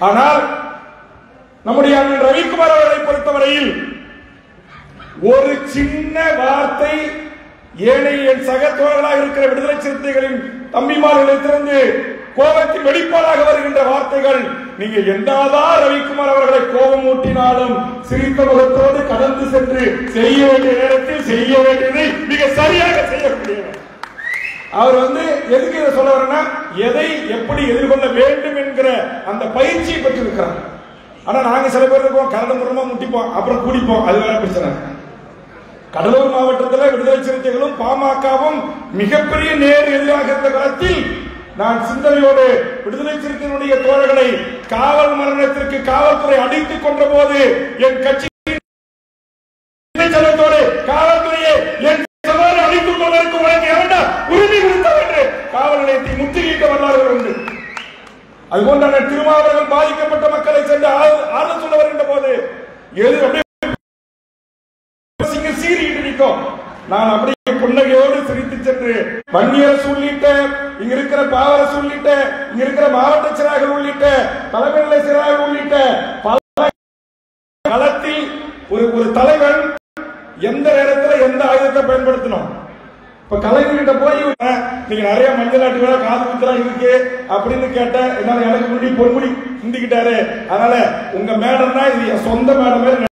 ஆனால் நம்முடைய அண்ணன் ரவிக்குமார் அவர்களை பொறுத்தவரையில் ஒரு சின்ன வார்த்தை ஏனைய என் சக தோழர்களாக இருக்கிற விடுதலை சிறுத்தைகளின் தம்பிமார்களிடத்திலிருந்து கோபத்தின் வெளிப்பாடாக வருகின்ற வார்த்தைகள் நீங்க என்னதான் ரவிக்குமார் அவர்களை கோபம் ஊட்டினாலும் சிரித்த முகத்தோடு கடந்து சென்று செய்ய வேண்டிய நேரத்தில் செய்ய வேண்டியதை மிக சரியாக செய்யக்கூடியவர் அவர் வந்து எதுக்கு இதை சொல்ல வரேன்னா எதை எப்படி எதிர்கொள்ள வேண்டும் என்கிற அந்த பயிற்சியை பெற்றிருக்கிறார் ஆனா நாங்க சில பேர் இருக்கோம் கரடு முரமா முட்டிப்போம் அப்புறம் குடிப்போம் அது வேற பிரச்சனை கடலூர் மாவட்டத்தில் விடுதலை சிறுத்தைகளும் பாமகவும் மிகப்பெரிய நேர் எதிராக இருந்த காலத்தில் நான் சிந்தனையோடு விடுதலை சிறுத்தைகளுடைய தோழர்களை காவல் மரணத்திற்கு காவல்துறை அடித்துக் கொன்ற போது என் கட்சி செல்வத்தோடு காவல்துறையை என் சவாரி அழித்துக் கொள்வதற்கு உனக்கு எவன்டா உரிமை கொடுத்தோம் என்று காவல் நிலையத்தை முற்றுகையிட்ட வரலாறுகள் உண்டு அதுபோன்ற திருமாவளவன் பாதிக்கப்பட்ட மக்களை சென்று ஆறு- ஆறுதல் சொல்ல வருகின்ற போது எது அப்படியே சிங்க சீறிட்டு நிற்கும் நான் அப்படியே புன்னகையோடு சிரித்து சென்று வன்னியரசு உள்ளிட்ட இங்க இருக்கிற பாவரசு உள்ளிட்ட இங்க இருக்கிற மாவட்ட செயலாளர்கள் உள்ளிட்ட தலைமை நிலை செயலாளர்கள் உள்ளிட்ட பல களத்தில் ஒரு ஒரு தலைவன் எந்த நேரத்துல எந்த ஆயுதத்தை பயன்படுத்தணும் இப்ப கலைஞர்கிட்ட போய் அஹ், நீங்க நிறைய மஞ்சள் நாட்டு விழா காது குத்துலாம் இருக்கு அப்படின்னு கேட்டேன் என்னால எனக்கு முடி பொன்முடி சிந்திக்கிட்டாரு அதனால உங்க மேடம்னா இது என் சொந்த மேடம் மாதிரி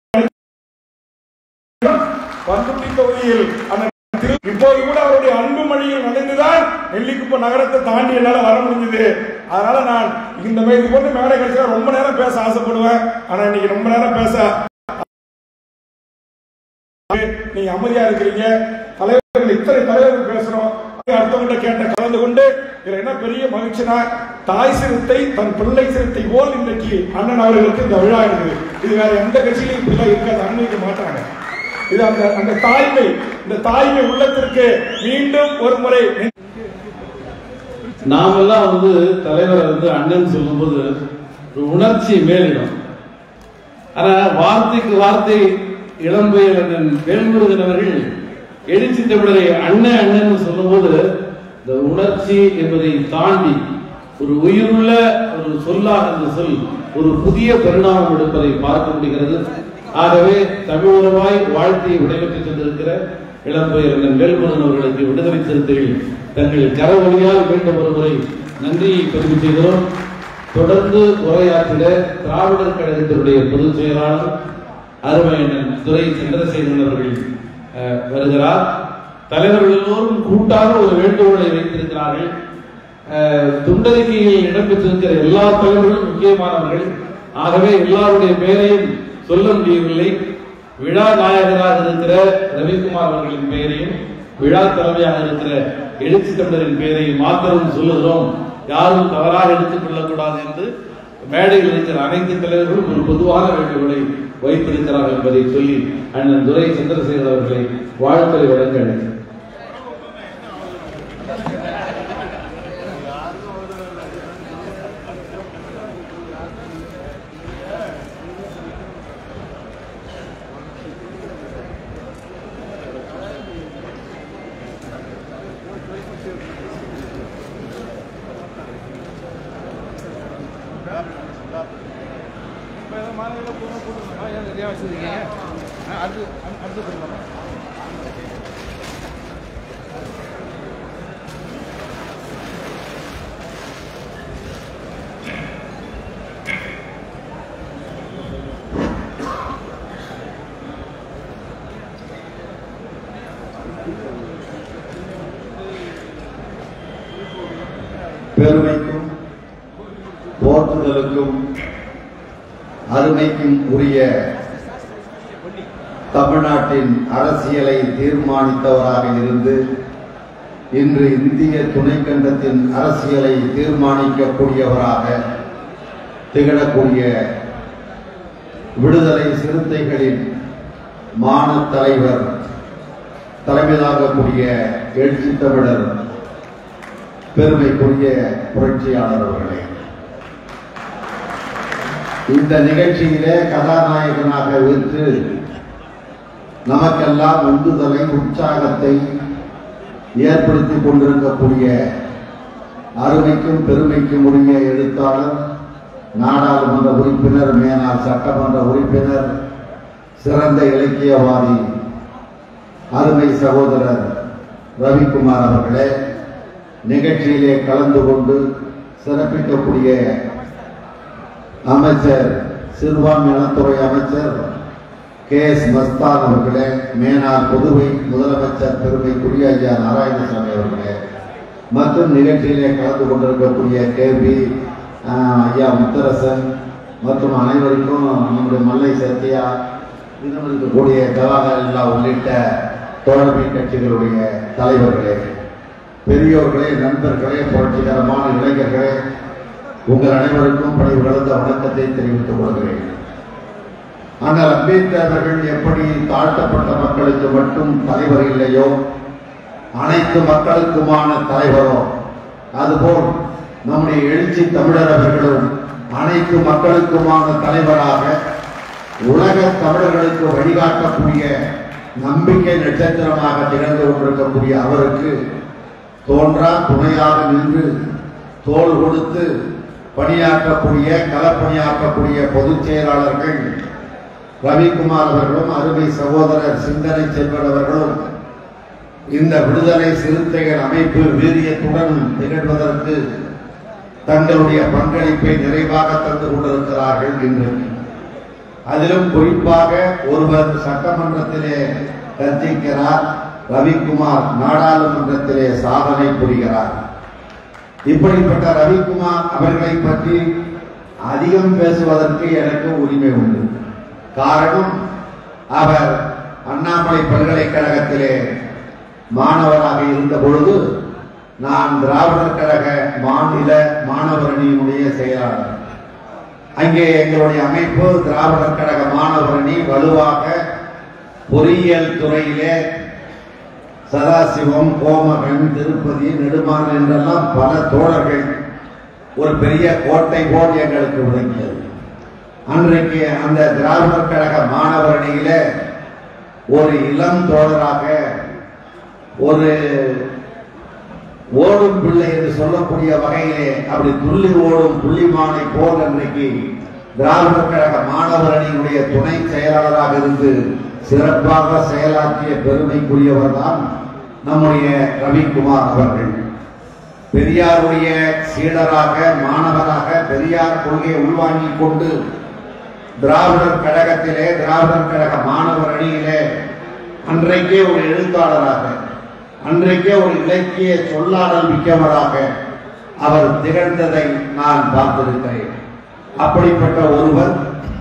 பண்ருட்டி தொகுதியில் அந்த திரு- இப்போது கூட அவருடைய அன்பு மொழியில் நனைந்துதான் நெல்லிக்குப்பம் நகரத்தை தாண்டி என்னால வர முடிஞ்சது அதனால நான் இந்த மாதிரி இது போட்டு மேடை கிடைச்சா ரொம்ப நேரம் பேச ஆசைப்படுவேன் ஆனா இன்னைக்கு ரொம்ப நேரம் பேச நீங்க அமைதியா இருக்கிறீங்க தலைவர்கள் இத்தனை தலைவர்கள் பேசுறோம் அடுத்தவங்க கேட்ட கலந்து கொண்டு இதுல என்ன பெரிய மகிழ்ச்சினா தாய் சிறுத்தை தன் பிள்ளை சிறுத்தை போல் இன்றைக்கு அண்ணன் அவர்களுக்கு இந்த விழா இருக்குது இது வேற எந்த கட்சியிலும் இப்படிலாம் இருக்காது அனுமதிக்க மாட்டாங்க இது அந்த அந்த தாய்மை இந்த தாய்மை உள்ளத்திற்கு மீண்டும் ஒரு முறை நாமெல்லாம் வந்து தலைவரை வந்து அண்ணன் சொல்லும்போது ஒரு உணர்ச்சி மேலிடும் ஆனா வார்த்தைக்கு வார்த்தை இளம்பெயர் அண்ணன் வேல்முருகன் அவர்கள் எழுச்சி தமிழரை அண்ணன் அண்ணன் சொல்லும்போது இந்த உணர்ச்சி என்பதை தாண்டி ஒரு உயிருள்ள ஒரு சொல்லாக அந்த சொல் ஒரு புதிய பரிணாமம் எடுப்பதை பார்க்க முடிகிறது ஆகவே தமிழுறவாய் வாழ்க்கையை விடைபெற்று சென்றிருக்கிற இளம்பெயர் அண்ணன் வேல்முருகன் அவர்களுக்கு விடுதலை சிறுத்தைகள் தங்கள் கரவழியால் மீண்டும் ஒரு முறை நன்றியை பதிவு செய்கிறோம் தொடர்ந்து உரையாற்றிட திராவிடர் கழகத்தினுடைய பொதுச் செயலாளர் அருமையண்ணன் துரை சந்திரசேகரன் அவர்கள் அஹ், வருகிறார் தலைவர்கள் எல்லோரும் கூட்டாக ஒரு வேண்டுகோளை வைத்திருக்கிறார்கள் அஹ், துண்டறிக்கையில் இடம்பெற்றிருக்கிற எல்லா தலைவர்களும் முக்கியமானவர்கள் ஆகவே எல்லாருடைய பெயரையும் சொல்ல முடியவில்லை விழா நாயகராக இருக்கிற ரவிக்குமார் அவர்களின் பெயரையும் விழா தலைமையாக இருக்கிற எழுச்சி தமிழரின் பெயரையும் மாத்திரம் சொல்லுகிறோம் யாரும் தவறாக எடுத்துக் கொள்ளக்கூடாது என்று மேடையில் இருக்கிற அனைத்து தலைவர்களும் ஒரு பொதுவான வேண்டுகோளை வைத்திருக்கிறார்கள் என்பதை சொல்லி அண்ணன் துரை சந்திரசேகர் அவர்களை வாழ்த்துறை வழங்க அழைக்கிறேன். பெருமைக்கும் போற்றுதலுக்கும் அருமைக்கும் உரிய தமிழ்நாட்டின் அரசியலை தீர்மானித்தவராக இருந்து இன்று இந்திய துணைக்கண்டத்தின் அரசியலை தீர்மானிக்கக்கூடியவராக திகழக்கூடிய விடுதலை சிறுத்தைகளின் மாநில தலைவர் தலைமை தாங்கக்கூடிய எழுச்சி தமிழர் பெருமைக்குரிய புரட்சியாளர் அவர்களே இந்த நிகழ்ச்சியிலே கதாநாயகனாக விற்று நமக்கெல்லாம் உந்துதலை உற்சாகத்தை ஏற்படுத்திக் கொண்டிருக்கக்கூடிய அருமைக்கும் பெருமைக்கும் உரிய எழுத்தாளர் நாடாளுமன்ற உறுப்பினர் மேனாள் சட்டமன்ற உறுப்பினர் சிறந்த இலக்கியவாதி அருமை சகோதரர் ரவிக்குமார் அவர்களே நிகழ்ச்சியிலே கலந்து கொண்டு சிறப்பிக்கக்கூடிய அமைச்சர் சிறுபான்மை நலத்துறை அமைச்சர் கே எஸ் மஸ்தான் அவர்களே மேனார் புதுவை முதலமைச்சர் பெருமைக்குரிய ஐயா நாராயணசாமி அவர்களே மற்றும் நிகழ்ச்சியிலே கலந்து கொண்டிருக்கக்கூடிய கே பி ஐயா முத்தரசன் மற்றும் அனைவருக்கும் நம்முடைய மல்லை சத்யா இன்னும் இருக்கக்கூடிய ஜவஹர்லா உள்ளிட்ட தோழமை கட்சிகளுடைய தலைவர்களே பெரியோர்களே நண்பர்களே புரட்சிகரமான இளைஞர்களே உங்கள் அனைவருக்கும் பணிவு கலந்த வணக்கத்தை தெரிவித்துக் கொள்கிறேன் ஆனால் அம்பேத்கர் அவர்கள் எப்படி தாழ்த்தப்பட்ட மக்களுக்கு மட்டும் தலைவர் இல்லையோ அனைத்து மக்களுக்குமான தலைவரோ அதுபோல் நம்முடைய எழுச்சி தமிழர் அவர்களும் அனைத்து மக்களுக்குமான தலைவராக உலக தமிழர்களுக்கு வழிகாட்டக்கூடிய நம்பிக்கை நட்சத்திரமாக திகழ்ந்து கொண்டிருக்கக்கூடிய அவருக்கு தோன்றா துணையாக நின்று தோள் கொடுத்து பணியாற்றக்கூடிய களப்பணியாற்றக்கூடிய பொதுச் செயலாளர்கள் ரவிக்குமார் அவர்களும் அருமை சகோதரர் சிந்தனை செல்வர் அவர்களும் இந்த விடுதலை சிறுத்தைகள் அமைப்பு வீரியத்துடன் திகழ்வதற்கு தங்களுடைய பங்களிப்பை நிறைவாக தந்து கொண்டிருக்கிறார்கள் என்று அதிலும் குறிப்பாக ஒருவர் சட்டமன்றத்திலே கர்ஜிக்கிறார் ரவிக்குமார் நாடாளுமன்றத்திலே சாதனை புரிகிறார் இப்படிப்பட்ட ரவிக்குமார் அவர்களை பற்றி அதிகம் பேசுவதற்கு எனக்கு உரிமை உண்டு காரணம் அவர் அண்ணாமலை பல்கலைக்கழகத்திலே மாணவராக இருந்த பொழுது நான் திராவிடர் கழக மாநில மாணவர் அணியினுடைய செயலாளர் அங்கே எங்களுடைய அமைப்பு திராவிடர் கழக மாணவர் அணி வலுவாக பொறியியல் துறையிலே சதாசிவம் கோமகன் திருப்பதி நெடுமான் என்றெல்லாம் பல தோழர்கள் ஒரு பெரிய கோட்டை போல் எங்களுக்கு விளங்கியது அன்றைக்கு அந்த திராவிடர் கழக மாணவர் அணியில ஒரு இளம் தோழராக ஒரு ஓடும் பிள்ளை என்று சொல்லக்கூடிய வகையிலே அப்படி துள்ளி ஓடும் புள்ளிமானை போல் அன்றைக்கு திராவிடர் கழக மாணவர் அணியினுடைய துணை செயலாளராக இருந்து சிறப்பாக செயலாற்றிய பெருமைக்குரியவர் தான் நம்முடைய ரவிக்குமார் அவர்கள் பெரியாருடைய சீடராக மாணவராக பெரியார் கொள்கையை உள்வாங்கிக் கொண்டு திராவிடர் கழகத்திலே திராவிடர் கழக மாணவர் அணியிலே அன்றைக்கே ஒரு எழுத்தாளராக அன்றைக்கே ஒரு இலக்கிய சொல்லாடல் மிக்கவராக அவர் திகழ்ந்ததை நான் பார்த்திருக்கிறேன் அப்படிப்பட்ட ஒருவர்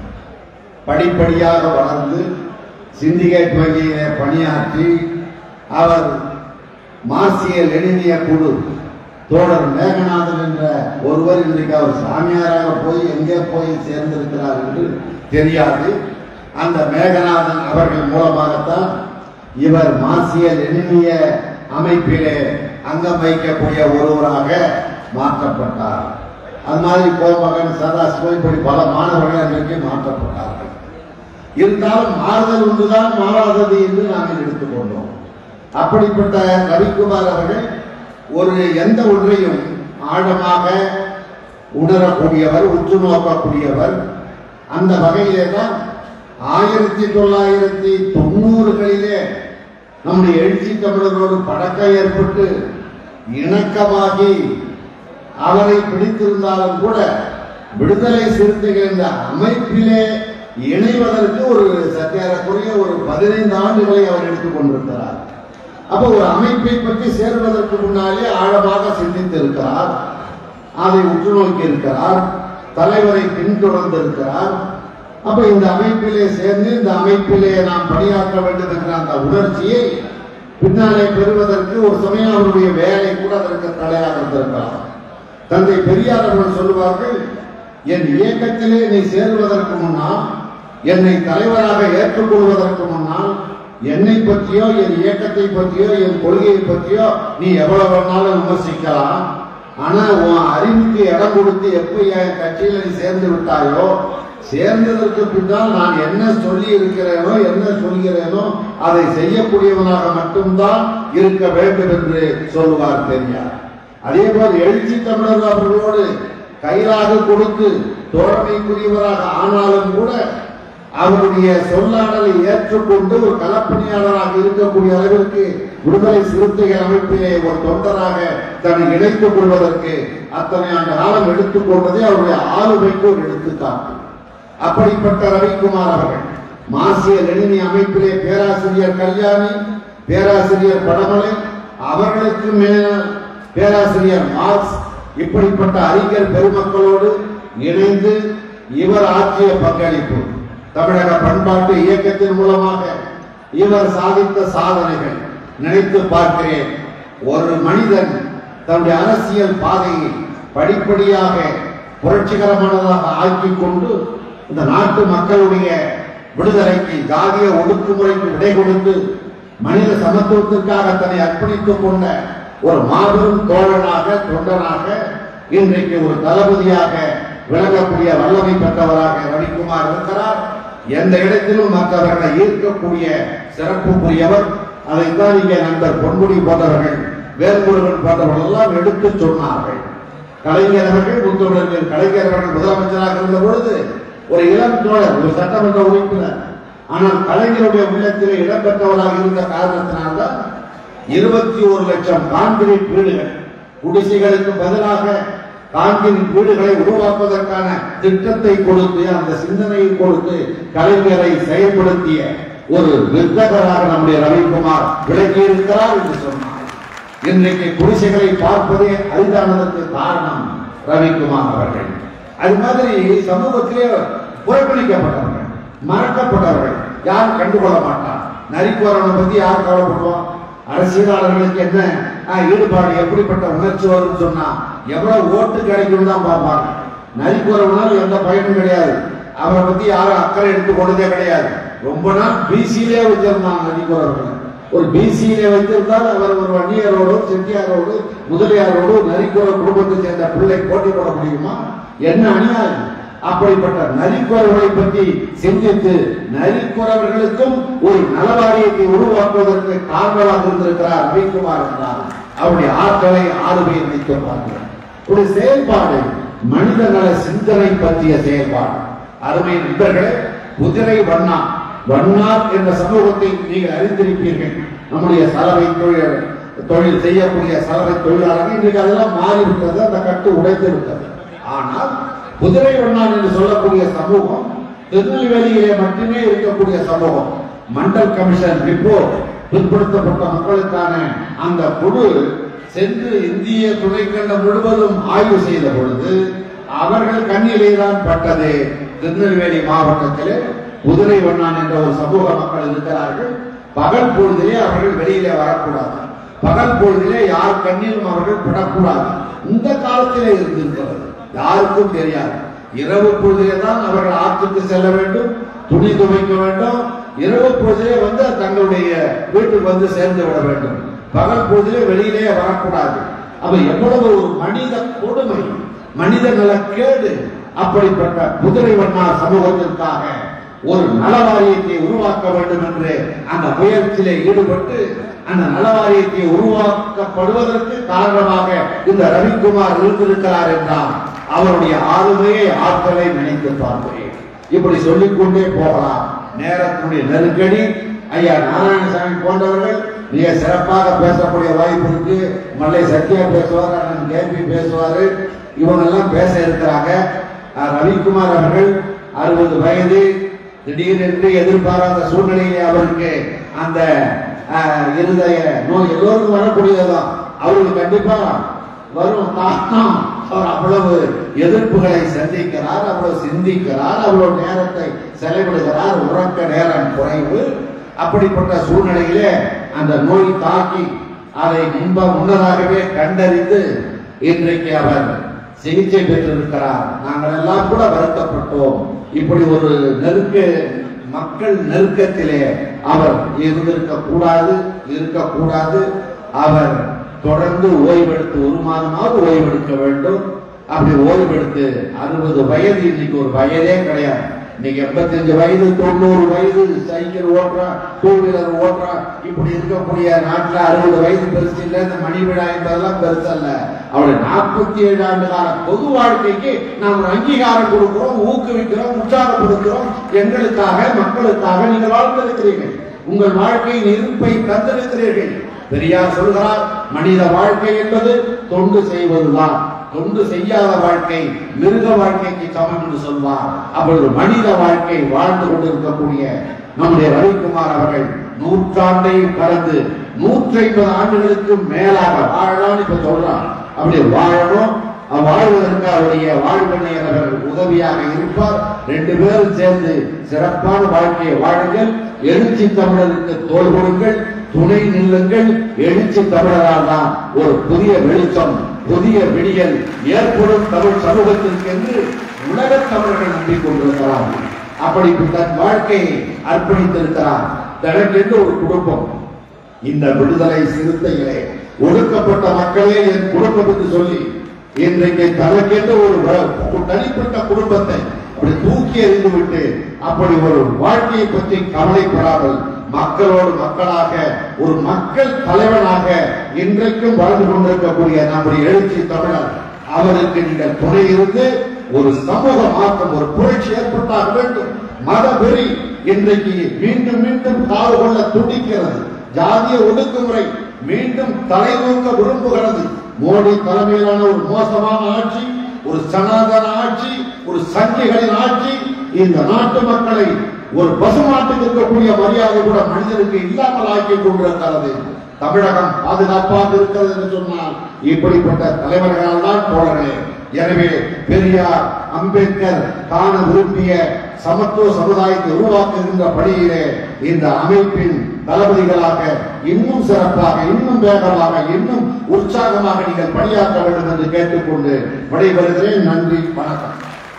படிப்படியாக வளர்ந்து சிண்டிகேட் வங்கியிலே பணியாற்றி அவர் மார்சியல் எழுதிய குழு தோழர் மேகநாதன் என்ற ஒருவர் இன்றைக்கு அவர் சாமியாராக போய் எங்கே போய் சேர்ந்திருக்கிறார் என்று தெரியாது அந்த மேகநாதன் அவர்கள் மூலமாகத்தான் இவர் மார்சியல் எழுதிய அமைப்பிலே அங்கம் வைக்கக்கூடிய ஒருவராக மாற்றப்பட்டார் அது மாதிரி கோமகன் சதாசிவம் இப்படி பல மாணவர்கள் அன்றைக்கு மாற்றப்பட்டார்கள் இருந்தாலும் மாறுதல் ஒன்றுதான் மாறாதது என்று நாங்கள் எடுத்துக்கொண்டோம் அப்படிப்பட்ட ரவிக்குமார் அவர்கள் ஒரு எந்த ஒன்றையும் ஆழமாக உணரக்கூடியவர் உற்று நோக்கக்கூடியவர் அந்த வகையிலே தான் ஆயிரத்தி தொள்ளாயிரத்தி தொண்ணூறுகளிலே நம்முடைய எழுச்சி தமிழரோடு பழக்கம் ஏற்பட்டு இணக்கமாகி அவரை பிடித்திருந்தாலும் கூட விடுதலை சிறுத்தைகள் என்ற அமைப்பிலே இணைவதற்கு ஒரு சத்தியாரக்குரிய ஒரு பதினைந்து ஆண்டுகளை அவர் எடுத்துக் கொண்டிருக்கிறார் அப்ப ஒரு அமைப்பை பற்றி சேர்வதற்கு முன்னாலே ஆழமாக சிந்தித்திருக்கிறார் அதை உற்று நோக்கி இருக்கிறார் தலைவரை பின்தொடர்ந்து இருக்கிறார் அப்ப இந்த அமைப்பிலே சேர்ந்து இந்த அமைப்பிலே நாம் பணியாற்ற வேண்டும் என்ற அந்த உணர்ச்சியை பின்னாலே பெறுவதற்கு ஒரு சமயம் அவருடைய வேலை கூட அதற்கு தடையாக இருந்திருக்கலாம் தந்தை பெரியார் அவர்கள் சொல்லுவார்கள் என் இயக்கத்திலே நீ சேருவதற்கு முன்னால் என்னை தலைவராக ஏற்றுக்கொள்வதற்கு முன்னால் என்னை பற்றியோ என் இயக்கத்தை பற்றியோ என் கொள்கையை பற்றியோ நீ எவ்வளவு வேணாலும் விமர்சிக்கலாம் ஆனா உன் அறிவுக்கு இடம் கொடுத்து எப்ப என் கட்சியில நீ சேர்ந்து விட்டாயோ சேர்ந்ததற்கு பின்னால் நான் என்ன சொல்லி இருக்கிறேனோ என்ன சொல்கிறேனோ அதை செய்யக்கூடியவனாக மட்டும்தான் இருக்க வேண்டும் என்று சொல்லுவார் பெரியார் அதே போல் எழுச்சி தமிழர் அவர்களோடு கையிலாக கொடுத்து தோழமைக்குரியவராக ஆனாலும் கூட அவருடைய சொல்லாடலை ஏற்றுக்கொண்டு ஒரு களப்பணியாளராக இருக்கக்கூடிய அளவிற்கு விடுதலை சிறுத்தைகள் அமைப்பிலே ஒரு தொண்டராக தன்னை இணைத்துக் கொள்வதற்கு அத்தனை ஆண்டு காலம் எடுத்துக்கொண்டதே அவருடைய ஆளுமைக்கு ஒரு எடுத்துக்காட்டு அப்படிப்பட்ட ரவிக்குமார் அவர்கள் மாசிய லெனினி அமைப்பிலே பேராசிரியர் கல்யாணி பேராசிரியர் படமலை அவர்களுக்கு மேல பேராசிரியர் மார்க்ஸ் இப்படிப்பட்ட அறிஞர் பெருமக்களோடு இணைந்து இவர் ஆற்றிய பங்களிப்பு தமிழக பண்பாட்டு இயக்கத்தின் மூலமாக இவர் சாதித்த சாதனைகள் நினைத்து பார்க்கிறேன் ஒரு மனிதன் தன்னுடைய அரசியல் பாதையை படிப்படியாக புரட்சிகரமானதாக ஆக்கிக் கொண்டு இந்த நாட்டு மக்களுடைய விடுதலைக்கு ஜாதிய ஒடுக்குமுறைக்கு விடை கொடுத்து மனித சமத்துவத்திற்காக தன்னை அர்ப்பணித்துக் கொண்ட ஒரு மாபெரும் தோழனாக தொண்டனாக இன்றைக்கு ஒரு தளபதியாக விளங்கக்கூடிய வல்லமை பெற்றவராக ரவிக்குமார் இருக்கிறார் எந்த இடத்திலும் மற்றவர்களை ஈர்க்கக்கூடிய சிறப்புக்குரியவர் அதைத்தான் இங்கே நண்பர் பொன்முடி போன்றவர்கள் வேல்முருகன் போன்றவர்கள் எல்லாம் எடுத்துச் சொன்னார்கள் கலைஞர் அவர்கள் முத்தமிழர் கலைஞர் அவர்கள் முதலமைச்சராக இருந்த பொழுது ஒரு இளம் தோழர் ஒரு சட்டமன்ற உறுப்பினர் ஆனால் கலைஞருடைய உள்ளத்திலே இடம்பெற்றவராக இருந்த காரணத்தினால்தான் இருபத்தி ஒரு லட்சம் கான்கிரீட் வீடுகள் குடிசைகளுக்கு பதிலாக கான்கிரீட் வீடுகளை உருவாக்குவதற்கான திட்டத்தை கொடுத்து அந்த சிந்தனையை கொடுத்து கலைஞரை செயல்படுத்திய ஒரு வித்தகராக நம்முடைய ரவிக்குமார் விளக்கி இருக்கிறார் என்று சொன்னார் இன்றைக்கு குடிசைகளை பார்ப்பதே அரிதானதற்கு காரணம் ரவிக்குமார் அவர்கள் அது மாதிரி சமூகத்திலே புறக்கணிக்கப்பட்டவர்கள் மறக்கப்பட்டவர்கள் யாரும் கண்டுகொள்ள மாட்டார் நரிக்குறவனை பத்தி யார் கவலைப்படுவோம் அரசியலாளர்களுக்கு என்ன ஆஹ், ஈடுபாடு எப்படிப்பட்ட உணர்ச்சி வரும்னு சொன்னா எவ்வளவு ஓட்டு கிடைக்கும் தான் பார்ப்பாங்க நரிக்குறவனால் எந்த பயனும் கிடையாது அவரை பத்தி யாரும் அக்கறை எடுத்து கொண்டதே கிடையாது ரொம்ப நாள் பிசியிலே வச்சிருந்தாங்க நரிக்குறவர்களை ஒரு பிசியிலே வைத்திருந்தால் அவர் ஒரு வன்னியரோடு செட்டியாரோடு முதலியாரோடு நரிக்குற குடும்பத்தை சேர்ந்த பிள்ளை போட்டி போட முடியுமா என்ன அநியாயம் அப்படிப்பட்ட நரிக்குறவர்களை பற்றி சிந்தித்து நரிக்குறவர்களுக்கும் ஒரு நலவாரியத்தை உருவாக்குவதற்கு காரணமாக இருந்திருக்கிறார் ரவிக்குமார் என்றார் அவருடைய ஆற்றலை ஆளுமையை நினைத்து பார்க்கிறேன் ஒரு செயல்பாடு மனித நல சிந்தனை பற்றிய செயல்பாடு அருமை நண்பர்களே குதிரை வண்ணா வண்ணார் என்ற சமூகத்தை நீங்கள் அறிந்திருப்பீர்கள் நம்முடைய சலவை தொழில் தொழில் செய்யக்கூடிய சலவை தொழிலாளர்கள் இன்றைக்கு அதெல்லாம் மாறிவிட்டது அந்த கட்டு உடைத்து விட்டது ஆனால் குதிரை வண்ணான் என்று சொல்லக்கூடிய சமூகம் திருநெல்வேலியிலே மட்டுமே இருக்கக்கூடிய சமூகம் மண்டல் கமிஷன் ரிப்போர்ட் பிற்படுத்தப்பட்ட மக்களுக்கான அந்த குழு சென்று இந்திய துணைக்கண்டம் முழுவதும் ஆய்வு செய்த பொழுது அவர்கள் கண்ணிலே தான் பட்டது திருநெல்வேலி மாவட்டத்திலே குதிரை வண்ணான் என்ற ஒரு சமூக மக்கள் இருக்கிறார்கள் பகல் பொழுதிலே அவர்கள் வெளியிலே வரக்கூடாது பகல் பொழுதிலே யார் கண்ணிலும் அவர்கள் படக்கூடாது இந்த காலத்திலே இருந்திருக்கிறது யாருக்கும் தெரியாது இரவு பொழுதிலே தான் அவர்கள் ஆற்றுக்கு செல்ல வேண்டும் துணி துவைக்க வேண்டும் இரவு பொழுதிலே வந்து தங்களுடைய வீட்டுக்கு வந்து சேர்ந்து விட வேண்டும் பகல் பொழுதிலே வெளியிலே வரக்கூடாது அப்ப எவ்வளவு ஒரு மனித கொடுமை மனித நலக்கேடு அப்படிப்பட்ட குதிரை வண்ணா சமூகத்திற்காக ஒரு நலவாரியத்தை உருவாக்க வேண்டும் என்று அந்த முயற்சியிலே ஈடுபட்டு அந்த நலவாரியத்தை உருவாக்கப்படுவதற்கு காரணமாக இந்த ரவிக்குமார் இருந்திருக்கிறார் என்றால் அவருடைய ஆளுமையை ஆற்றலை நினைத்து பார்க்கிறேன் இப்படி சொல்லிக்கொண்டே போகலாம் நேரத்தினுடைய நெருக்கடி ஐயா நாராயணசாமி போன்றவர்கள் மிக சிறப்பாக பேசக்கூடிய வாய்ப்பு இருக்கு மல்லை சத்யா பேசுவார் அண்ணன் கேபி பேசுவாரு இவங்க எல்லாம் பேச இருக்கிறாங்க அஹ் ரவிக்குமார் அவர்கள் அறுபது வயது திடீரென்று எதிர்பாராத சூழ்நிலையிலே அவருக்கு அந்த அஹ், இருதய நோய் எல்லோருக்கும் வரக்கூடியதுதான் அவருக்கு கண்டிப்பா வரும் காரணம் அவர் அவ்வளவு எதிர்ப்புகளை சந்திக்கிறார் அவ்வளவு சிந்திக்கிறார் அவ்வளவு நேரத்தை செலவிடுகிறார் உறக்க நேரம் குறைவு அப்படிப்பட்ட சூழ்நிலையிலே அந்த நோய் தாக்கி அதை முன்ப முன்னதாகவே கண்டறிந்து இன்றைக்கு அவர் சிகிச்சை பெற்றிருக்கிறார் நாங்கள் எல்லாம் கூட வருத்தப்பட்டோம் இப்படி ஒரு நெருக்க மக்கள் நெருக்கத்திலே அவர் இருந்திருக்க கூடாது இருக்கக்கூடாது அவர் தொடர்ந்து ஓய்வெடுத்து ஒரு மாதமாவது ஓய்வெடுக்க வேண்டும் அப்படி ஓய்வெடுத்து அறுபது வயது இன்னைக்கு ஒரு வயதே கிடையாது இன்னைக்கு எண்பத்தஞ்சு வயது தொண்ணூறு வயது சைக்கிள் ஓட்டுறான் டூ வீலர் ஊட்டுறான் இப்படி இருக்கக்கூடிய நாட்டுல அறுபது வயது பெருசு இல்ல இந்த மணி விழா என்பதெல்லாம் பெருசு அல்ல அவருடைய நாற்பத்தி ஏழு ஆண்டு கால பொது வாழ்க்கைக்கு நாம் ஒரு அங்கீகாரம் கொடுக்கிறோம் ஊக்குவிக்கிறோம் உற்சாகம் கொடுக்கிறோம் எங்களுக்காக மக்களுக்காக நீங்கள் வாழ்ந்திருக்கிறீர்கள் உங்கள் வாழ்க்கையின் இருப்பை தந்திருக்கிறீர்கள் பெரியார் சொல்கிறார் மனித வாழ்க்கை என்பது தொண்டு செய்வதுதான் தொண்டு செய்யாத வாழ்க்கை மிருக வாழ்க்கைக்கு சமம் என்று சொல்வார் அப்பொழுது மனித வாழ்க்கை வாழ்ந்து கொண்டிருக்கக்கூடிய நம்முடைய ரவிக்குமார் அவர்கள் நூற்றாண்டை கடந்து நூற்றி ஐம்பது ஆண்டுகளுக்கு மேலாக வாழலாம்னு இப்ப சொல்றான் அப்படி வாழணும் அவ் வாழ்வதற்கு அவருடைய வாழ்வினை அவர்கள் உதவியாக இருப்பார் ரெண்டு பேரும் சேர்ந்து சிறப்பான வாழ்க்கையை வாழுங்கள் எழுச்சி தமிழருக்கு தோல் கொடுங்கள் துணை நில்லுங்கள் எழுச்சி தமிழரால் தான் ஒரு புதிய வெளிச்சம் புதிய விடியல் ஏற்படும் தமிழ் சமூகத்திற்கு என்று உலகத் தமிழர்கள் நம்பிக்கொண்டிருக்கிறார்கள் அப்படி தன் வாழ்க்கையை அர்ப்பணித்திருக்கிறார் தனக்கென்று ஒரு குடும்பம் இந்த விடுதலை சிறுத்தைகளே ஒடுக்கப்பட்ட மக்களே என் குடும்பம் என்று சொல்லி இன்றைக்கு தனக்கென்று ஒரு வ- ஒரு தனிப்பட்ட குடும்பத்தை அப்படி தூக்கி எறிந்து விட்டு அப்படி ஒரு வாழ்க்கையை பற்றி கவலைப்படாமல் மக்களோடு மக்களாக ஒரு மக்கள் தலைவனாக இன்றைக்கும் வாழ்ந்து கொண்டிருக்கக்கூடிய நம்முடைய எழுச்சி தமிழர் அவருக்கு நீங்கள் துணை இருந்து ஒரு சமூக மாற்றம் ஒரு புரட்சி ஏற்பட்டாக வேண்டும் மத வெறி இன்றைக்கு மீண்டும் மீண்டும் காவு கொள்ள துடிக்கிறது ஜாதிய ஒடுக்குமுறை மீண்டும் தலைநோக்க விரும்புகிறது மோடி தலைமையிலான ஒரு மோசமான ஆட்சி ஒரு சனாதன ஆட்சி ஒரு சங்கிகளின் ஆட்சி இந்த நாட்டு மக்களை ஒரு பசுமாட்டுக்கு இருக்கக்கூடிய மரியாதை கூட மனிதனுக்கு இல்லாமல் ஆக்கி கொண்டிருக்கிறது தமிழகம் பாதுகாப்பாக இருக்கிறது என்று சொன்னால் இப்படிப்பட்ட தலைவர்களால் தான் தோழர்களே எனவே பெரியார் அம்பேத்கர் காண விரும்பிய சமத்துவ சமுதாயத்தை உருவாக்குகின்ற பணியிலே இந்த அமைப்பின் தளபதிகளாக இன்னும் சிறப்பாக இன்னும் வேகமாக இன்னும் உற்சாகமாக நீங்கள் பணியாற்ற வேண்டும் என்று கேட்டுக்கொண்டு விடைபெறுகிறேன் நன்றி வணக்கம்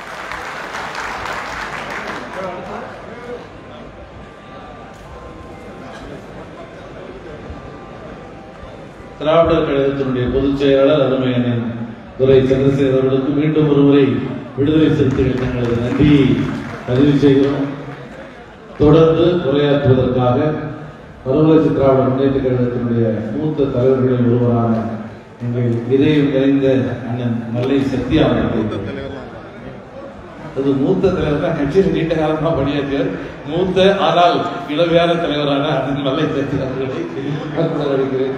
திராவிடர் கழகத்தினுடைய பொதுச் செயலாளர் அருமை அண்ணன் துரை சந்திரசேகர் அவர்களுக்கு மீண்டும் ஒருமுறை விடுதலை சிறுத்தைகள் தங்களது நன்றியை பதிவு செய்கிறோம் தொடர்ந்து உரையாற்றுவதற்காக மறுமலர்ச்சி திராவிட முன்னேற்ற கழகத்தினுடைய மூத்த தலைவர்களில் ஒருவரான எங்கள் இதயம் நிறைந்த அண்ணன் மல்லை சத்யா அவர்கள் அது மூத்த தலைவர் தான் கட்சியில் நீண்ட காலமா பணியாற்றியவர் மூத்த ஆனால் இளவையான தலைவரான அண்ணன் மல்லை சத்யா அவர்களை அன்புடன் அழைக்கிறேன்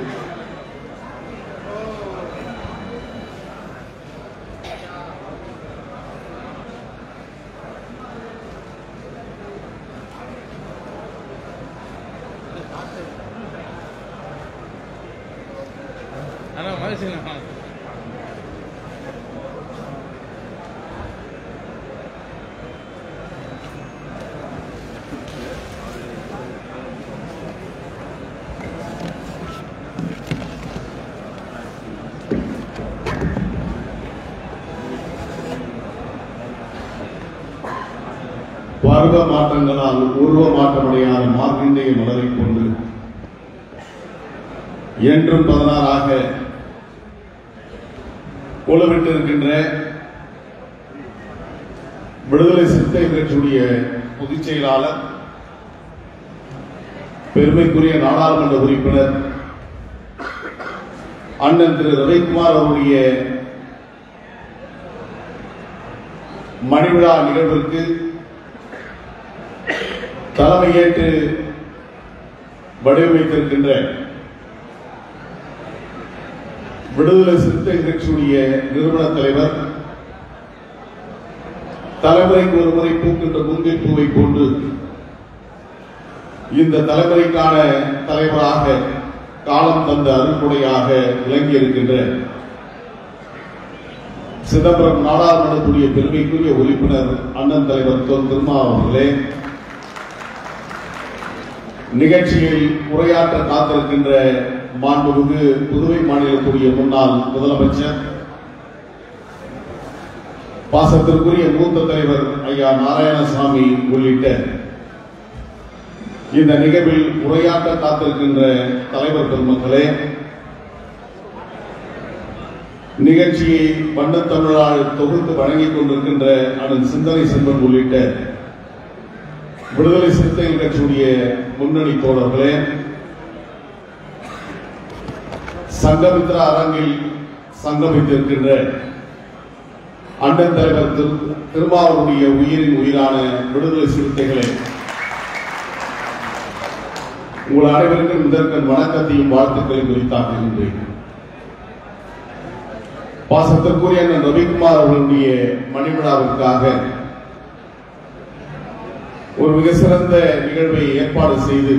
அண்ணா மகேஷ் பருவ மாற்றங்களால் உருவ மாற்றமடையாத மார்க்கின்றைய மலரைக் கொண்டு என்றும் பதினாறாக கோலமிட்டிருக்கின்ற விடுதலை சிறுத்தை கட்சியுடைய பொதுச் செயலாளர் பெருமைக்குரிய நாடாளுமன்ற உறுப்பினர் அண்ணன் திரு ரவிக்குமார் அவருடைய மணிவிழா நிகழ்விற்கு தலைமையேற்று வடிவமைத்திருக்கின்ற விடுதலை சிறுத்தை கட்சியுடைய நிறுவன தலைவர் தலைமுறைக்கு ஒருமுறை பூக்கின்ற முன்கை பூவை கொண்டு இந்த தலைமுறைக்கான தலைவராக காலம் தந்த அருள்கொடையாக விளங்கி இருக்கின்ற சிதம்பரம் நாடாளுமன்றத்துடைய பெருமைக்குரிய உறுப்பினர் அண்ணன் தலைவர் தொல் திருமா அவர்களே நிகழ்ச்சியில் உரையாற்ற காத்திருக்கின்ற மாண்புமிகு புதுவை மாநிலத்துடைய முன்னாள் முதலமைச்சர் பாசத்திற்குரிய மூத்த தலைவர் ஐயா நாராயணசாமி உள்ளிட்ட இந்த நிகழ்வில் உரையாற்ற காத்திருக்கின்ற தலைவர் பெருமக்களே நிகழ்ச்சியை வண்ணத் தமிழால் தொகுத்து வழங்கிக் கொண்டிருக்கின்ற அண்ணன் சிந்தனை செல்வன் உள்ளிட்ட விடுதலை சிறுத்தைகள் கட்சியுடைய முன்னணி தோழர்களே சங்கமித்ரா அரங்கில் சங்கமித்திருக்கின்ற அண்ணன் தலைவர் திரு- திருமாவளுடைய உயிரின் உயிரான விடுதலை சிறுத்தைகளே உங்கள் அனைவருக்கும் முதற்கண் வணக்கத்தையும் வாழ்த்துக்களையும் குறித்தாக்குகின்றேன் பாசத்திற்குரிய அண்ணன் ரவிக்குமார் அவர்களுடைய மணிவிழாவிற்காக ஒரு மிக சிறந்த நிகழ்வை ஏற்பாடு செய்து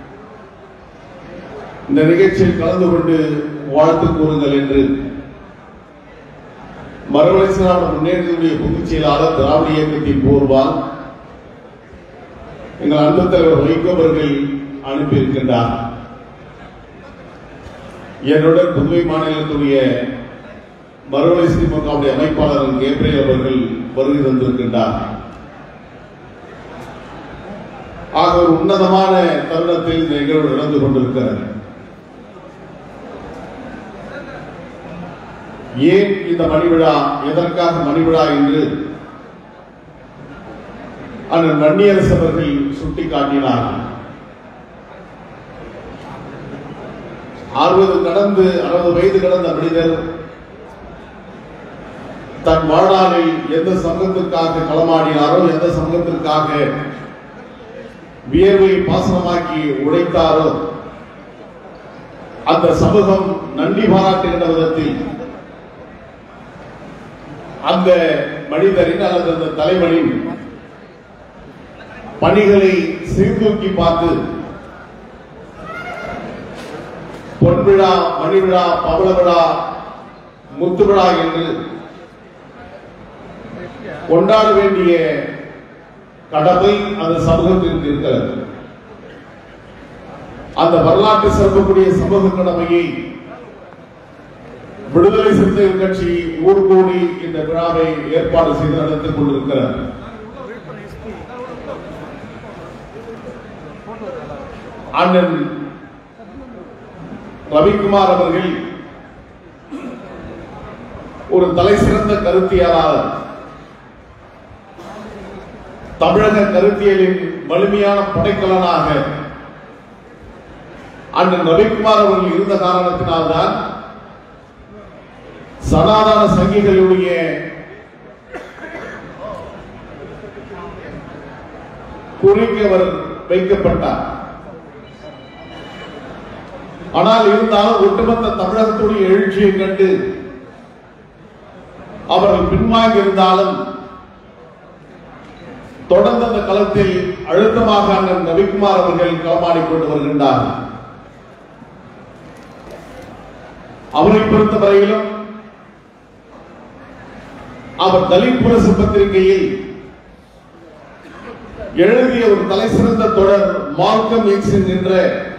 இந்த நிகழ்ச்சியில் கலந்து கொண்டு வாழ்த்து கூறுங்கள் என்று மறுமலர்ச்சி திராவிட முன்னேற்றத்துடைய பொதுச் செயலாளர் திராவிட இயக்கத்தின் போர்வால் எங்கள் அன்பு தலைவர் வைகோ அவர்கள் அனுப்பியிருக்கின்றார் என்னுடன் புதுவை மாநிலத்துடைய மறுமலர்ச்சி திமுகவுடைய அமைப்பாளர் கேப்ரியல் அவர்கள் வருகை தந்திருக்கின்றார் ஆக ஒரு உன்னதமான தருணத்தில் இந்த நிகழ்வு நடந்து கொண்டிருக்கிறது ஏன் இந்த மணிவிழா எதற்காக மணிவிழா என்று அண்ணன் வன்னியரசு அவர்கள் சுட்டிக்காட்டினார் அறுபது கடந்து அறுபது வயது கடந்த மனிதர் தன் வாழ்நாளில் எந்த சமூகத்திற்காக களமாடினாரோ எந்த சமூகத்திற்காக வியர்வை பாசனமாக்கி உழைத்தாரோ அந்த சமூகம் நன்றி பாராட்டுகின்ற விதத்தில் அந்த மனிதரின் அல்லது அந்த தலைவனின் பணிகளை சீர்தூக்கி பார்த்து பொன்விழா மணிவிழா பவள விழா முத்து விழா என்று கொண்டாட வேண்டிய கடமை அந்த சமூகத்திற்கு இருக்கிறது அந்த வரலாற்று சிறப்புக்குரிய சமூக கடமையை விடுதலை சிறுத்தைகள் கட்சி ஊர் கூடி இந்த விழாவை ஏற்பாடு செய்து நடத்திக் கொண்டிருக்கிறார் அண்ணன் ரவிக்குமார் அவர்கள் ஒரு தலை சிறந்த கருத்தியலாளர் தமிழக கருத்தியலின் வலிமையான படைக்கலனாக அண்ணன் ரவிக்குமார் அவர்கள் இருந்த காரணத்தினால்தான் சனாதன சங்கிகளுடைய குறிக்கு அவர் வைக்கப்பட்டார் ஆனால் இருந்தாலும் ஒட்டுமொத்த தமிழகத்துடைய எழுச்சியை கண்டு அவர்கள் பின்வாங்கி இருந்தாலும் தொடர்ந்து அந்த களத்தில் அழுத்தமாக அண்ணன் ரவிக்குமார் அவர்கள் களமாடிக் கொண்டு வருகின்றார் அவரை பொறுத்தவரையிலும் அவர் தலித் புரசு பத்திரிகையில் எழுதிய ஒரு தலை சிறந்த தொடர் மார்க்கம் எக்ஸ் என்கின்ற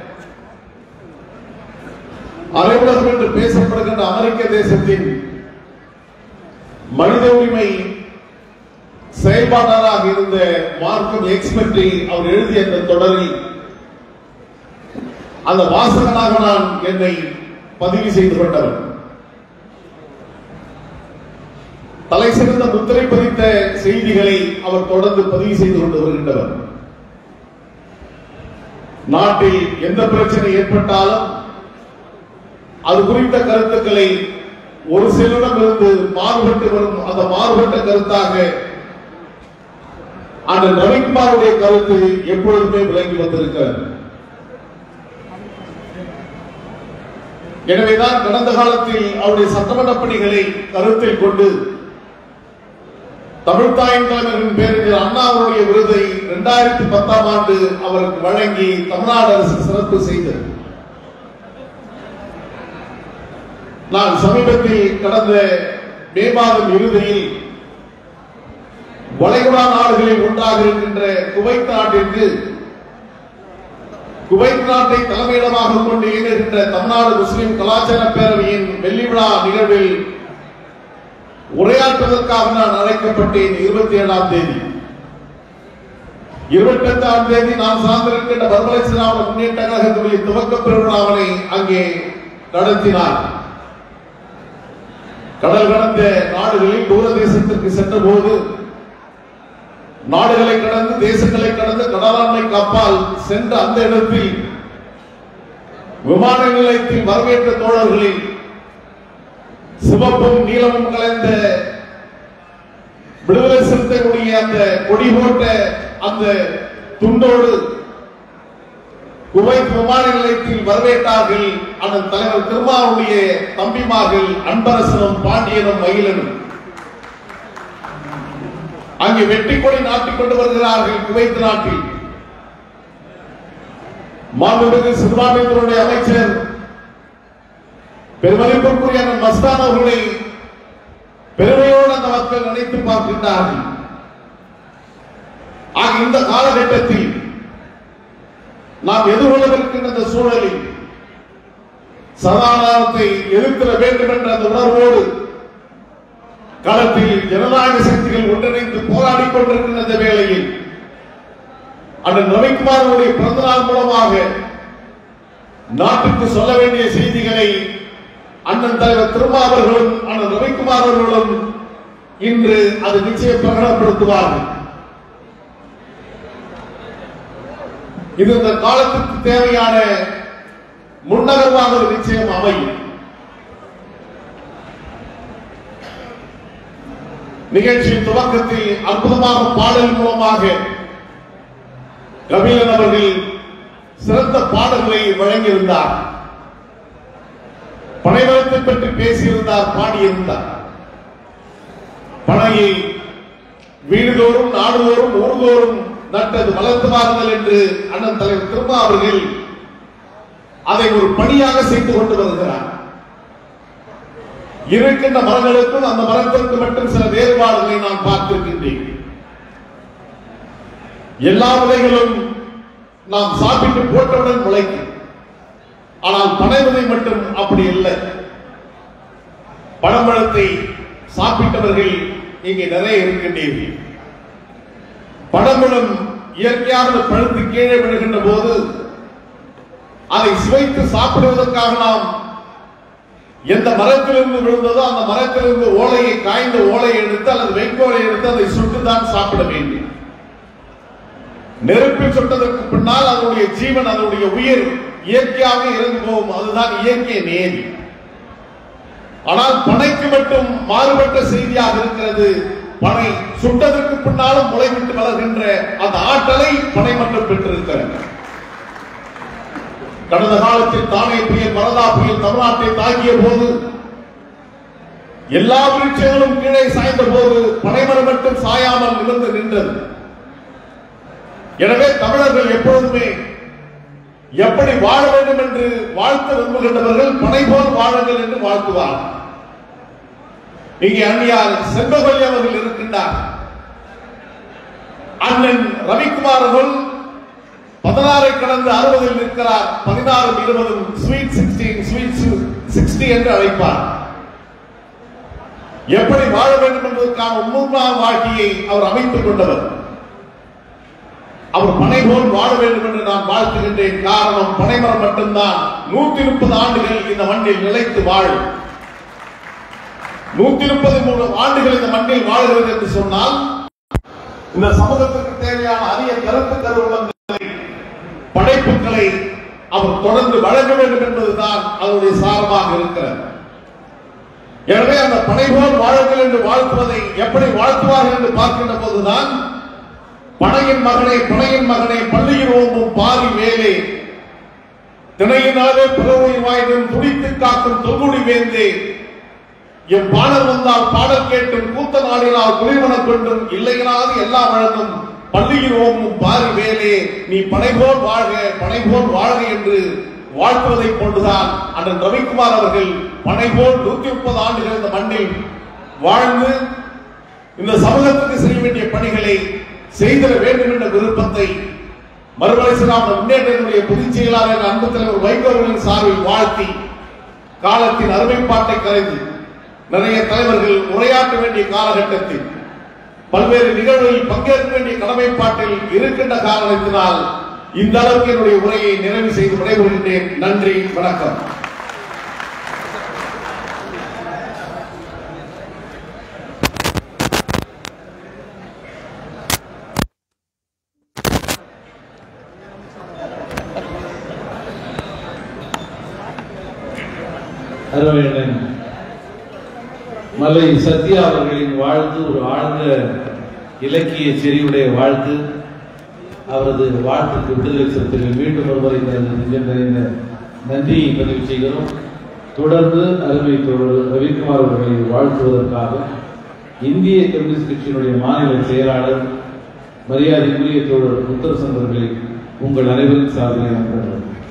அரைவுலகம் என்று பேசப்படுகின்ற அமெரிக்க தேசத்தின் மனித உரிமை செயல்பாட்டாளராக இருந்த மார்க்கம் எக்ஸ் பற்றி அவர் எழுதிய அந்த தொடரில் அந்த வாசகனாக நான் என்னை பதிவு செய்து கொண்டவர் தலை சிறந்த முத்திரை பதித்த செய்திகளை அவர் தொடர்ந்து பதிவு செய்து கொண்டு வருகின்றவர் நாட்டில் எந்த பிரச்சனை ஏற்பட்டாலும் அது குறித்த கருத்துக்களை ஒரு சிலரிடம் இருந்து மாறுபட்டு வரும் அந்த மாறுபட்ட கருத்தாக அந்த ரவிக்குமாருடைய கருத்து எப்பொழுதுமே விளங்கி வந்திருக்கிறது எனவேதான் கடந்த காலத்தில் அவருடைய சட்டமன்ற பணிகளை கருத்தில் கொண்டு தமிழ்தாயின் தலைவரின் பேரில் அண்ணா அவருடைய விருதை இரண்டாயிரத்தி பத்தாம் ஆண்டு அவருக்கு வழங்கி தமிழ்நாடு அரசு சிறப்பு செய்தது நான் சமீபத்தில் கடந்த மே மாதம் இறுதியில் வளைகுடா நாடுகளில் ஒன்றாக இருக்கின்ற குவைத் நாட்டிற்கு குவைத் நாட்டை தலைமையிடமாக கொண்டு இயங்குகின்ற தமிழ்நாடு முஸ்லிம் கலாச்சார பேரவையின் வெள்ளி விழா நிகழ்வில் உரையாற்றுவதற்காக நான் அழைக்கப்பட்டேன் இருபத்தி ஏழாம் தேதி இருபத்தி எட்டாம் தேதி நான் சார்ந்திருக்கின்ற மறுமலர்ச்சி திராவிட முன்னேற்ற கழகத்துடைய துவக்க பெருவிழாவினை அங்கே நடத்தினார் கடல் கடந்த நாடுகளில் தூர தேசத்திற்கு சென்ற போது நாடுகளை கடந்து தேசங்களை கடந்து கடலாண்மை கப்பால் சென்ற அந்த இடத்தில் விமான நிலையத்தில் வரவேற்ற தோழர்களில் சிவப்பும் நீலமும் கலந்த விடுதலை சிறுத்தைகளுடைய அந்த கொடி போட்ட அந்த துண்டோடு குவைத் விமான நிலையத்தில் வரவேற்றார்கள் அந்த தலைவர் திருமாவுடைய தம்பிமார்கள் அன்பரசனும் பாண்டியனும் மயிலனும் அங்கே வெற்றி கொடி நாட்டிக் கொண்டு வருகிறார்கள் குவைத் நாட்டில் மாண்புமிகு சிறுபான்மையினருடைய அமைச்சர் பெருமதிப்பிற்குரிய அண்ணன் மஸ்தான் அவர்களை பெருமையோடு அந்த மக்கள் நினைத்து பார்க்கின்றார்கள் ஆக இந்த காலகட்டத்தில் நாம் எதிர்கொள்ளவிருக்கின்ற இந்த சூழலில் சதாதாரத்தை எதிர்த்திட வேண்டும் என்ற அந்த உணர்வோடு களத்தில் ஜனநாயக சக்திகள் ஒன்றிணைந்து போராடிக் கொண்டிருக்கின்ற இந்த வேளையில் அண்ணன் ரவிக்குமாரனுடைய பிறந்த நாள் மூலமாக நாட்டுக்கு சொல்ல வேண்டிய செய்திகளை அண்ணன் தலைவர் திருமா அவர்களும் அண்ணன் ரவிக்குமார் அவர்களும் இன்று அது நிச்சயம் பிரகடனப்படுத்துவார்கள் இது இந்த காலத்துக்கு தேவையான முன்னகர்வாக ஒரு நிச்சயம் அமையும் நிகழ்ச்சியின் துவக்கத்தில் அற்புதமாக பாடல் மூலமாக கபிலன் அவர்கள் சிறந்த பாடல்களை வழங்கியிருந்தார் பனைவரத்தை பற்றி பேசியிருந்தார் பாடியிருந்தார் பனையை வீடுதோறும் நாடுதோறும் ஊர்தோறும் நட்டது வளர்த்து வாருங்கள் என்று அண்ணன் தலைவர் திருமா அவர்கள் அதை ஒரு பணியாக செய்து கொண்டு வருகிறார் இருக்கின்ற மரங்களுக்கும் அந்த மரத்திற்கு மட்டும் சில வேறுபாடுகளை நான் பார்த்திருக்கின்றேன் எல்லா விதைகளும் நாம் சாப்பிட்டு போட்டவுடன் முளைக்கும் ஆனால் பனை விதை மட்டும் அப்படி இல்லை பழம்பழத்தை சாப்பிட்டவர்கள் இங்கே நிறைய இருக்கின்றீர்கள் பழம்பழம் இயற்கையாக பழுத்து கீழே விழுகின்ற போது அதை சுவைத்து சாப்பிடுவதற்காக நாம் எந்த மரத்திலிருந்து விழுந்ததோ அந்த மரத்திலிருந்து ஓலையை காய்ந்த ஓலையை எடுத்து அல்லது வைக்கோலை எடுத்து அதை சுட்டுதான் சாப்பிட வேண்டும் நெருப்பில் சுட்டதற்கு பின்னால் அதனுடைய ஜீவன் அதனுடைய உயிர் இயற்கையாக இறந்து போகும் அதுதான் இயற்கை நேதி ஆனால் பனைக்கு மட்டும் மாறுபட்ட செய்தியாக இருக்கிறது பனை சுட்டதற்கு பின்னாலும் முளைவிட்டு வளர்கின்ற அந்த ஆற்றலை பனை மட்டும் பெற்றிருக்கிறது கடந்த காலத்தில் தானே புயல் வரதா புயல் தமிழ்நாட்டை தாக்கிய போது எல்லா விருட்சங்களும் கீழே சாய்ந்த போது பனைமரம் மட்டும் சாயாமல் நிமிர்ந்து நின்றது எனவே தமிழர்கள் எப்பொழுதுமே எப்படி வாழ வேண்டும் என்று வாழ்த்த விரும்புகின்றவர்கள் பனை போல் வாழுங்கள் என்று வாழ்த்துவார் இங்கே அந்நியார் செல்வகொல்லி அவர்கள் இருக்கின்றார் அண்ணன் ரவிக்குமார் அவர்கள் பதினாறை கடந்து அறுபதில் நிற்கிறார் பதினாறும் இருபதும் ஸ்வீட் சிக்ஸ்டீன் ஸ்வீட் சிக்ஸ்டி என்று அழைப்பார் எப்படி வாழ வேண்டும் என்பதற்கான மூன்றாம் வாழ்க்கையை அவர் அமைத்துக் கொண்டவர் அவர் பனை போல் வாழ வேண்டும் என்று நான் வாழ்த்துகின்றேன் காரணம் பனைமரம் மட்டும்தான் நூத்தி முப்பது ஆண்டுகள் இந்த மண்ணில் நிலைத்து வாழும் நூத்தி முப்பது மூணு ஆண்டுகள் இந்த மண்ணில் வாழ்கிறது என்று சொன்னால் இந்த சமூகத்திற்கு தேவையான அரிய கருத்து கருவங்களை படைப்புகளை அவர் தொடர்ந்து வழங்க வேண்டும் என்பதுதான் அதனுடைய சாரமாக இருக்கிறது எனவே அந்த படை போல் வாழுங்கள் என்று வாழ்த்துவதை எப்படி வாழ்த்துவார்கள் என்று பார்க்கின்ற போதுதான் பனையின் மகனே பனையின் மகனே பள்ளியில் ஓம்பும் பாரி வேலே திணையினாலே பிறவுயிர் வாயிலும் துடித்து காக்கும் தொகுடி வேந்தே என் பாடல் வந்தால் பாடல் கேட்டும் கூத்த நாடினால் குளிர்வன கொண்டும் இல்லையினாது எல்லாம் வழங்கும் பள்ளியில் ஓம்பும் பாரி வேலே நீ பனை போல் வாழ்க பனை போல் வாழ்க என்று வாழ்த்துவதை கொண்டுதான் அண்ணன் ரவிக்குமார் அவர்கள் பனை போல் நூத்தி முப்பது ஆண்டுகள் இந்த மண்ணில் வாழ்ந்து இந்த சமூகத்துக்கு செய்ய வேண்டிய பணிகளை செய்திட வேண்டும் என்ற விருப்பத்தை மறுமலை சிறாம முன்னேற்றத்தினுடைய பொதுச் செயலாளர் அன்பு தலைவர் வைகோ அவர்களின் சார்பில் வாழ்த்தி காலத்தின் அருமைப்பாட்டை கலைந்து நிறைய தலைவர்கள் உரையாற்ற வேண்டிய காலகட்டத்தில் பல்வேறு நிகழ்வுகளில் பங்கேற்க வேண்டிய கடமைப்பாட்டில் இருக்கின்ற காரணத்தினால் இந்த அளவுக்கு என்னுடைய உரையை நிறைவு செய்து விடைபெறுகின்றேன் நன்றி வணக்கம் அருமையண்ணன் மலை சத்யா அவர்களின் வாழ்த்து ஒரு ஆழ்ந்த இலக்கிய செறிவுடைய வாழ்த்து அவரது வாழ்த்துக்கு விடுதலை சிறுத்தைகள் மீண்டும் ஒருமுறை தனது நெஞ்சம் நிறைந்த நன்றியை பதிவு செய்கிறோம் தொடர்ந்து அருமை தோழர் ரவிக்குமார் அவர்களை வாழ்த்துவதற்காக இந்திய கம்யூனிஸ்ட் கட்சியினுடைய மாநில செயலாளர் மரியாதைக்குரிய தோழர் முத்தரசன் அவர்களை உங்கள் அனைவரும் சார்பில் நம்புகிறேன்